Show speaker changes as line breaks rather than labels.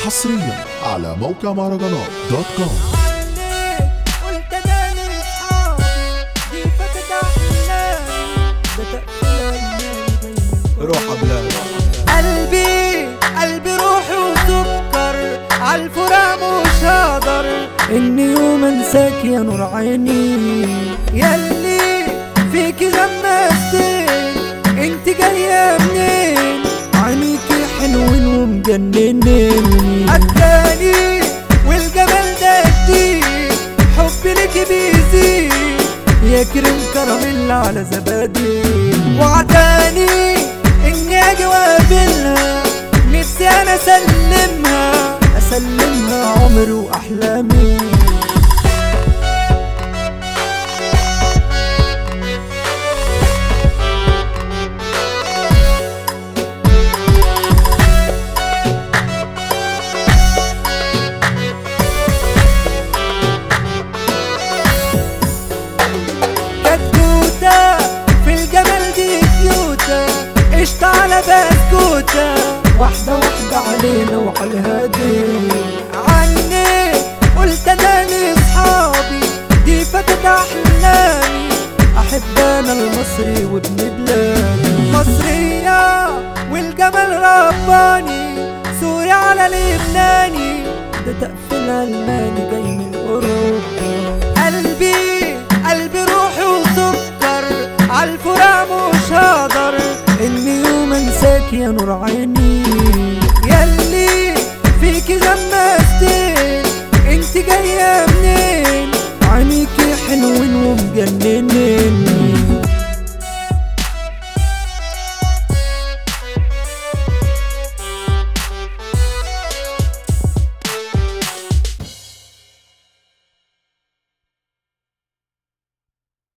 حصريا على موقع مهرجانات دوت كوم
قلت انا لاصحابي دي فتت احلامي ده تقفل
روح بلاد
قلبي قلبي روحي وسكر عالفراق مش هقدر اني يوم انساك يا نور عيني ياللي فيكي غمستين انت جايه منين عينيكي حلوين ومجننين عداني والجمال ده جديد حبي ليكي بيزيد يا كريم كراميل على زبادي وعداني اني اجي واقابلها نفسي انا اسلمها اسلمها عمري واحلامي كتكوتة في الجمال دي كيوتة قشطة على بسكوتة واحدة واحدة علينا وعلى الهادي عني قلت انا لاصحابي دي فتت احلامي احب انا المصري وابن بلادي مصرية والجمال رباني سوري على لبناني ده تقفل الماني جاي من اوروبا قلبي قلبي روحي وسكر عالفراق مش هقدر اني يوم انساك يا نور عيني ياللي فيكي غمستين انت جايه منين عينيكي حلوين ومجننين